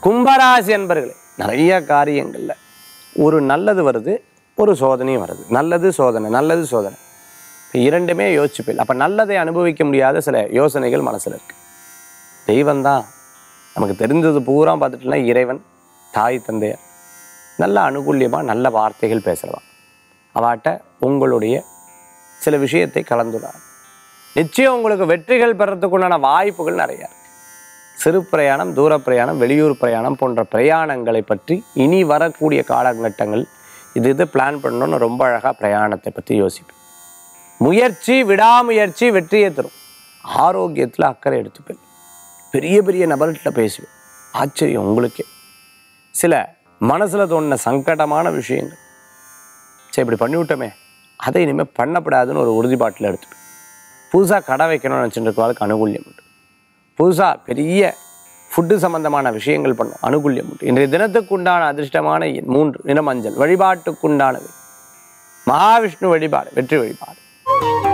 கும்பராசி அன்பர்களே நிறைய காரியங்களில் ஒரு நல்லது வருது ஒரு சோதனையும் வருது நல்லது சோதனை நல்லது சோதனை இப்போ இரண்டுமே யோசிச்சுப்பில் அப்போ நல்லதை அனுபவிக்க முடியாத சில யோசனைகள் மனசில் இருக்கு தெய்வம்தான் நமக்கு தெரிஞ்சது பூரா பார்த்துட்டுனா இறைவன் தாய் தந்தையர் நல்ல அனுகூல்யமாக நல்ல வார்த்தைகள் பேசலாம் அவாட்ட உங்களுடைய சில விஷயத்தை கலந்துடார் நிச்சயம் உங்களுக்கு வெற்றிகள் பெறத்துக்குண்டான வாய்ப்புகள் நிறையா இருக்கு சிறு பிரயாணம் தூர பிரயாணம் வெளியூர் பிரயாணம் போன்ற பிரயாணங்களை பற்றி இனி வரக்கூடிய காலகட்டங்கள் இது இது பிளான் பண்ணணும்னு ரொம்ப அழகாக பிரயாணத்தை பற்றி யோசிப்பேன் முயற்சி விடாமுயற்சி வெற்றியை தரும் ஆரோக்கியத்தில் அக்கறை எடுத்துப்பேன் பெரிய பெரிய நபர்கிட்ட பேசுவேன் ஆச்சரியம் உங்களுக்கே சில மனசில் தோணின சங்கடமான விஷயங்கள் சரி இப்படி பண்ணிவிட்டோமே அதை இனிமேல் பண்ணப்படாதுன்னு ஒரு உறுதிப்பாட்டில் எடுத்துப்பேன் புதுசாக கடை வைக்கணும்னு நினச்சிட்டு இருக்கவாளுக்கு அனுகூல்யம் உண்டு புதுசாக பெரிய ஃபுட்டு சம்பந்தமான விஷயங்கள் பண்ணும் அனுகூல்யம் உண்டு இன்றைய தினத்துக்கு உண்டான அதிர்ஷ்டமான எண் மூன்று நிறமஞ்சள் வழிபாட்டுக்குண்டானது மகாவிஷ்ணு வழிபாடு வெற்றி வழிபாடு